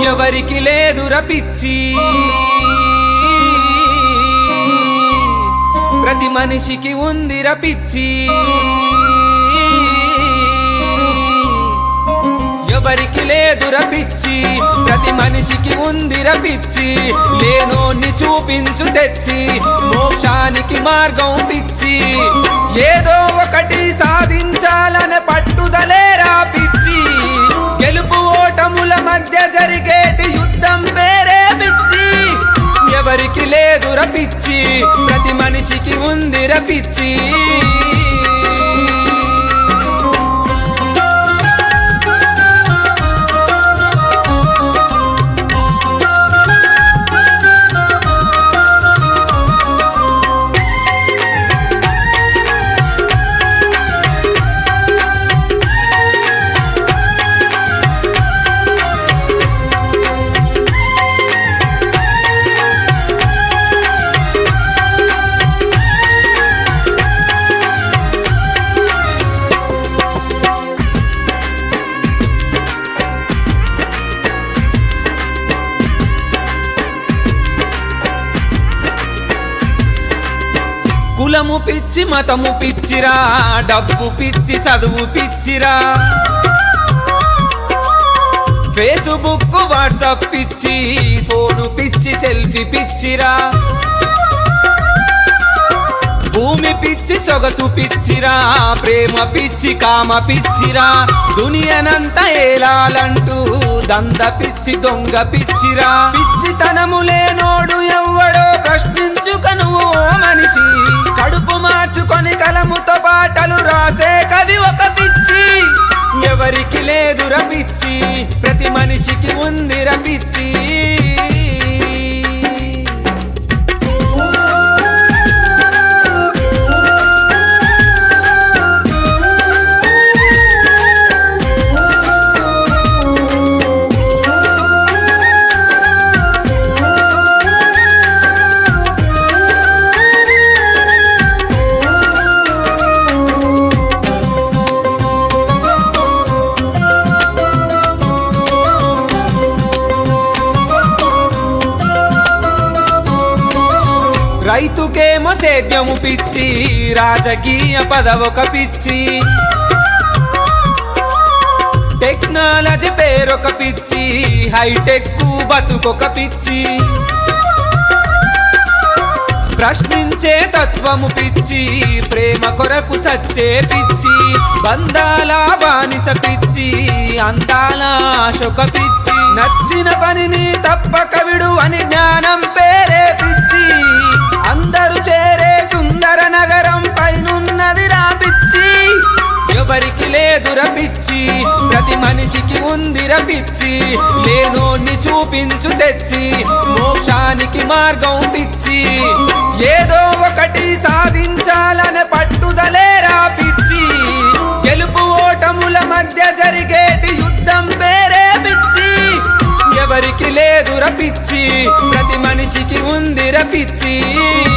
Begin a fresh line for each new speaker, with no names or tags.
ఎవరికి లేదుర పిచ్చి ప్రతి మనిషికి ఉందిర పిచ్చి ఎవరికి లేదుర పిచ్చి ప్రతి మనిషికి ఉందిర పిచ్చి లేనోన్ని చూపించు తెచ్చి మోక్షానికి మార్గం పిచ్చి ఏదో ఒకటి సాధించాలనే పట్టుదలేరా పిచ్చి గెలుపు ఓటముల మధ్య జరిగేటి యుద్ధం పేరే పిచ్చి ఎవరికి లేదుర పిచ్చి ప్రతి మనిషికి ఉందిర పిచ్చి కులము పిచ్చి మతము పిచ్చిరా డబ్బు పిచ్చి చదువు పిచ్చిరా ఫేస్బుక్ వాట్సాప్ పిచ్చి ఫోను పిచ్చి సెల్ఫీ పిచ్చిరా భూమి పిచ్చి సొగసు పిచ్చిరా ప్రేమ పిచ్చి కామ పిచ్చిరా దునియనంత ఏలాలంటూ దంద పిచ్చి దొంగ పిచ్చిరా పిచ్చితనము లేనోడు ఎవ్వడో ప్రశ్నించుకను ఓ మనిషి కడుపు మార్చుకొని కలముతో పాటలు రాసే కవి ఒక పిచ్చి ఎవరికి లేదుర పిచ్చి ప్రతి మనిషికి ఉందిర పిచ్చి రైతుకేమో సేద్యము పిచ్చి రాజకీయ పదవొక పిచ్చి టెక్నాలజీ పేరొక పిచ్చి హైటెక్ బతుకొక పిచ్చి ప్రశ్నించే తత్వము పిచ్చి ప్రేమ కొరకు సచ్చే పిచ్చి బంధాల బానిస పిచ్చి అందాల శొక పిచ్చి నచ్చిన పనిని తప్పక విడు అని జ్ఞానం పేరే పిచ్చి అందరూ చేరే సుందర నగరం పైనున్నది రా పిచ్చి ఎవరికి లేదుర పిచ్చి ప్రతి మనిషికి ఉందిర పిచ్చి లేనోన్ని చూపించు తెచ్చి మోక్షానికి మార్గం పిచ్చి ఏదో ఒకటి సాధించాలనే పట్టుదలేరా పిచ్చి గెలుపు ఓటముల మధ్య జరిగేటి యుద్ధం పేరే పిచ్చి ఎవరికి లేదుర పిచ్చి ప్రతి మనిషికి ఉందిర పిచ్చి